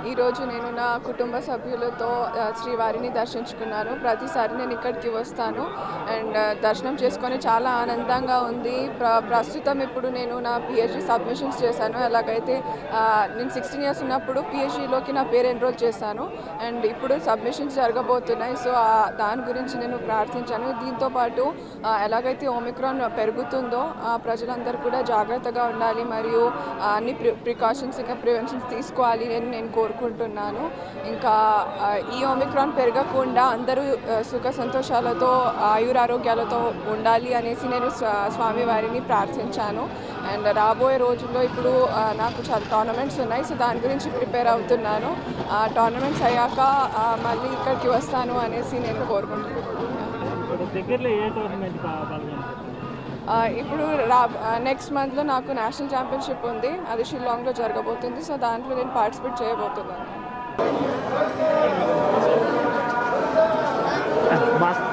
ఈరోజు నేను నా కుటుంబ సభ్యులతో ఆ, శ్రీవారిని దర్శించుకున్నాను ప్రతిసారి నేను ఇక్కడికి వస్తాను అండ్ ఆ, దర్శనం చేసుకొని చాలా ఆనందంగా ఉంది ప్ర ప్రస్తుతం ఇప్పుడు నేను నా పిహెచ్డి సబ్మిషన్స్ చేశాను ఎలాగైతే ఆ, నేను సిక్స్టీన్ ఇయర్స్ ఉన్నప్పుడు పిహెచ్డిలోకి నా పేరు ఎన్రోల్ చేశాను అండ్ ఇప్పుడు సబ్మిషన్స్ జరగబోతున్నాయి సో ఆ, దాని గురించి నేను ప్రార్థించాను దీంతో పాటు ఆ, ఎలాగైతే ఓమిక్రాన్ పెరుగుతుందో ఆ, ప్రజలందరూ కూడా జాగ్రత్తగా ఉండాలి మరియు ఆ, అన్ని ప్రి ప్రికాషన్స్ ఇంకా ప్రివెన్షన్స్ తీసుకోవాలి అని నేను కోరుకుంటున్నాను ఇంకా ఆ, ఈ ఓమిక్రాన్ పెరగకుండా అందరూ ఆ, సుఖ సంతోషాలతో ఆయురారోగ్యాలతో ఉండాలి అనేసి నేను స్వా- స్వామివారిని ప్రార్థించాను అండ్ రాబోయే రోజుల్లో ఇప్పుడు ఆ, నాకు చాలా టోర్నమెంట్స్ ఉన్నాయి సో దాని గురించి ప్రిపేర్ అవుతున్నాను ఆ టోర్నమెంట్స్ అయ్యాక ఆ, మళ్ళీ ఇక్కడికి వస్తాను అనేసి నేను కోరుకుంటున్నాను ఇప్పుడు దగ్గరలో ఏ టోర్నమెంట్ పాల్గొంటారు ఆ, ఇప్పుడు రా నెక్స్ట్ మంత్లో నాకు నేషనల్ ఛాంపియన్షిప్ ఉంది అది షిల్లాంగ్లో జరగబోతుంది సో దాంట్లో నేను పార్టిసిపేట్ చేయబోతున్నాను మాస్క్